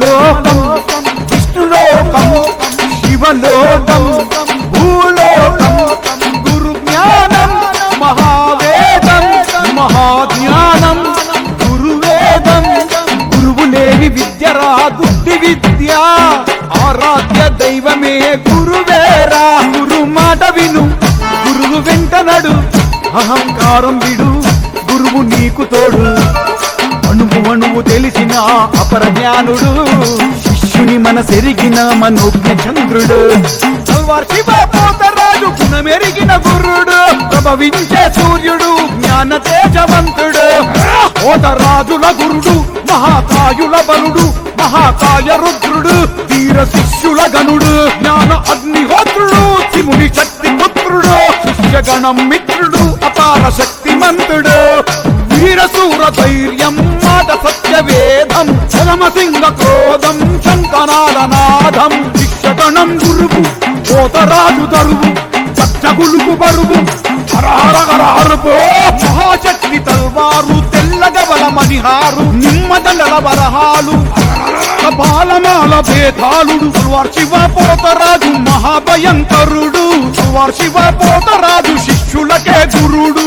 బ్రహ్మలోకం విష్ణులోకం శివలోకం భూలోకం గురు జ్ఞానం మహావేదం మహాజ్ఞానం గురువేదం గురువు లేని విద్యరా గుడ్డి విద్య ఆరాధ్య దైవమే గురువేరా గురు మాట విను గురువు వెంటనడు అహంకారం విడు గురువు నీకు తోడు అణువు అణువు తెలిసిన అపర జ్ఞానుడు శిష్యుని మన సెరిగిన మనోజ్ఞ చంద్రుడు సల్వార్ శివ పోతరాజు గుణమెరిగిన గురుడు ప్రభవించే సూర్యుడు జ్ఞాన తేజవంతుడు పోతరాజుల గురుడు మహాకాయుల బలుడు మహాకాయ రుద్రుడు వీర శిష్యుల గనుడు జ్ఞాన అగ్నిహోత్రుడు శివుని శక్తి పుత్రుడు శిష్యగణం మిత్రుడు అపార శక్తిమంతుడు వీరసూర ధైర్యం మాట సత్య వేదం చరమసింగ క్రోధం శంకనాల నాదం శిక్షగణం గురువు పోతరాజు తరువు సత్యగులుకు బరువు హరహరహరహరుపు మహాశక్తి తల్వారు తెల్లగవల మణిహారు నిమ్మదండల వరహాలు బాలమాల భేదాలుడు సల్వార్ శివ పోతరాజు మహాభయంకరుడు సల్వార్ శివ పోతరాజు శిష్యులకే గురుడు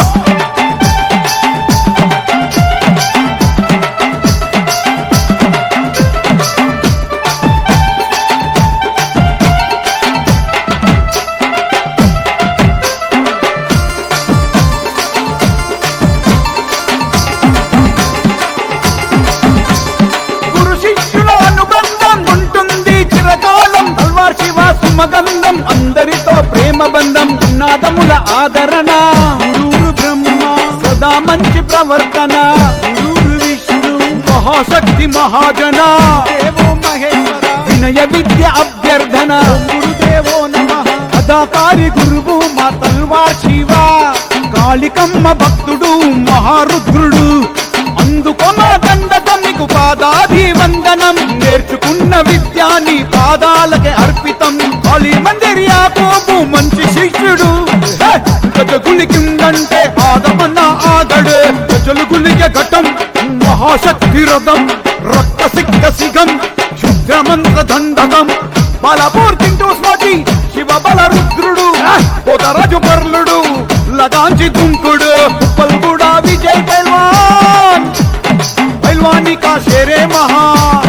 గురు శిష్యుల అనుబంధం ఉంటుంది చిరకాలం అల్వార్ శివ సుమగంధం అందరితో ప్రేమ బంధం నాదముల ఆదరణ గురువు బ్రహ్మ సదా మంచి ప్రవర్తన గురువు విష్ణు మహాశక్తి మహాజన దేవో మహేశ్వర వినయ విద్య అభ్యర్థన గురుదేవో నమ అదాకారి గురువు మా తల్వార్ శివ కాళికమ్మ భక్తుడు మహారుద్రుడు అందుకొన దండకం నీకు పాదాభి వందనం నేర్చుకున్న విద్యాని పాదాలకే అర్పితం కాళీ మందిర్ యాకోబు మంచి శిష్యుడు హే! గజగులికిందంటే ఆదమన్న ఆగడు గజలుగులిక ఘటం మహాశక్తి రథం రక్త సిక్త సిగం శుద్రమంత్ర దండకం బలపూర్తింటూ స్వాతి శివ బల రుద్రుడు పోతరాజు పర్లుడు లగాంచి దుంకుడు పల్గుడా విజయ్ పైల్వాన్ पहलवानी का शेरे महान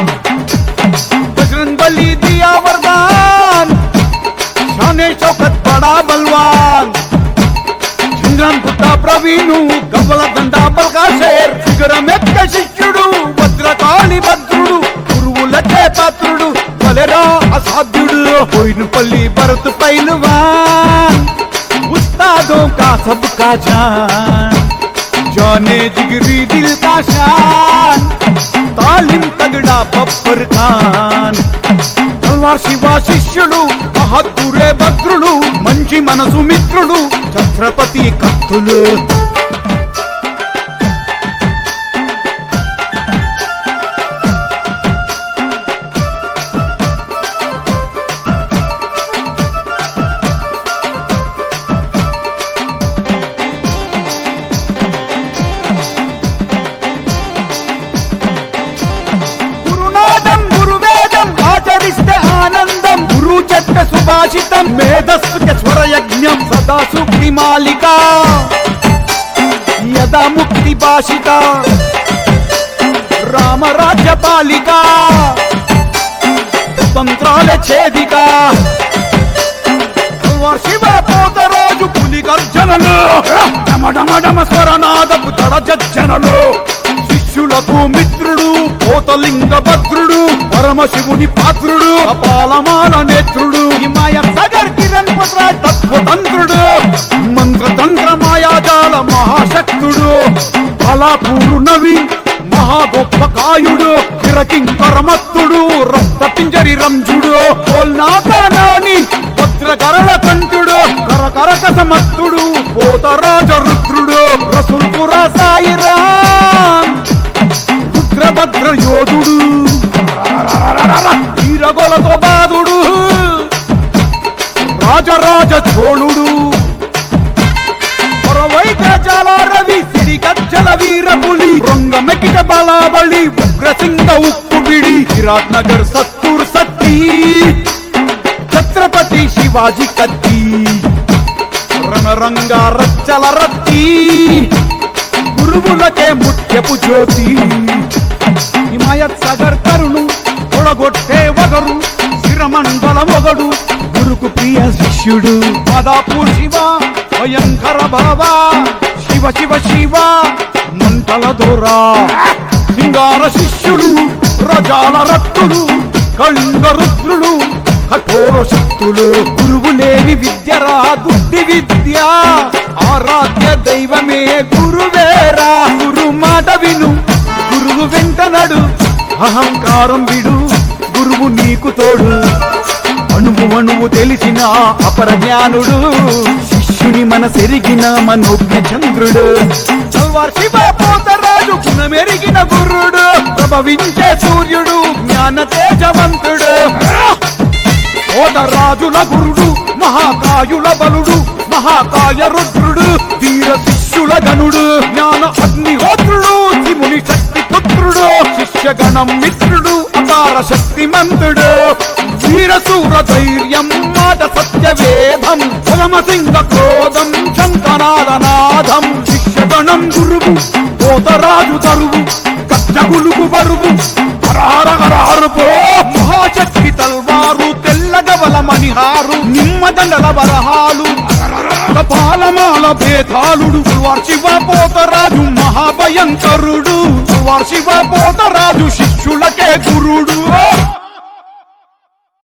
बजरंग बली दिया वरदान शाने शौकत बड़ा बलवान చంద్రం పుట్ట ప్రవీణు గవ్వల దండ బల్గా షేర్ శిఖరమెక్క శిష్యుడు భద్రకాళి భద్రుడు గురువులకే పాత్రుడు బలరా అసాధ్యుడు పోయినపల్లి భరత్ పైలువాన్ ఉస్తాదోं का सबका जान जाने जिगरी दिल का शान तालिम तगड़ा बब्बर खान తల్వార్ శివ శిష్యుడు మహద్దురే భద్రుడు మంచి మనసు మిత్రుడు ఛత్రపతి కత్తులు గురునాథం గురువేదం ఆచరిస్తే ఆనందం గురు చెట్ట సుభాషితం మేధస్సుక స్వరయజ్ఞం సదా సూక్తి మాలిక యదా ముక్తి భాషిత రామరాజ్య పాలిక తంత్రాల ఛేదిక శివ పోతరాజు పులి గర్జనలు డమడమడమ స్వరనాదపు తడజనలు శిష్యులకు మిత్రుడు పోతలింగ భద్రుడు పరమశివుని పాత్రుడు అపాలమాల నేత్రుడు హిమాయ సగర్ కిరణ్ పుత్రాజ్ తత్వతంత్రుడు మంత్రతంత్ర మాయాజాల మహాశక్తుడు బలాపూరు నవి మహా గొప్ప కాయుడు కిరకింకరమత్తుడు రక్త పింజరి రంజుడు నాని భద్రకరళ కంఠుడు కరకరకస మత్తుడు పోతరాజ రుద్రుడు రసుల్పుర సాయిరాం రుద్రభద్ర యోధుడు వీరగొలతో బాధుడు రాజరాజ చోళుడు పొరవైక జల రవి సిరి గజ్జల వీర పులి రొంగ మెకిట బలాబలి ఉగ్రసింగ ఉక్కు బిడి విరాట్నగర్ సత్తూర్ సత్తి ఛత్రపతి శివాజీ కత్తి రణరంగా రచ్చల రత్తి గురువులకే ముఖ్యపు జ్యోతి హిమాయత్ సాగర్ తరుణు తొడగొట్టే వగరు శిరమండల మొగడు గురుకు ప్రియ శిష్యుడు పదాపూర్ శివ భయంకర బాబా శివ శివ శివ మంటల దొరా సింగార శిష్యుడు రజాల రక్తుడు కళింగ రుద్రుడు కఠోర శక్తులు గురువు లేని విద్యరా గుడ్డి విద్య ఆరాధ్య దైవమే గురువేరా గురు మాట విను గురువు వెంట నడు అహంకారం విడు గురువు నీకు తోడు అణువు అణువు తెలిసిన అపర జ్ఞానుడు శిష్యుని మన సెరిగిన మనోజ్ఞ చంద్రుడు చల్వార్ శివ పోతరాజు గుణమెరిగిన గురుడు ప్రభవించే సూర్యుడు జ్ఞాన తేజవంతుడు రాజుల గురుడు మహాకాయుల బలుడు మహాకాయ రుద్రుడు వీర శిష్యుల గనుడు జ్ఞాన అగ్నిహోత్రుడు శివుని శక్తి పుత్రుడు శిష్యగణం మిత్రుడు అపార శక్తిమంతుడు వీరసూర ధైర్యం మాట సత్యవేదం పరమసింగ క్రోధం శంకనాదనాదం శిష్యగణం గురువు పోతరాజు తరువు కచ్చగులుగు బరువు హరహర హరహరుపో మహాశక్తి తల్వారు తెల్లగవల మణిహారు నిమ్మదండల వరహాలు పాలమాల భేదాలుడు శివ పోతరాజు మహాభయంకరుడు శివ పోతరాజు శిష్యులకే గురుడు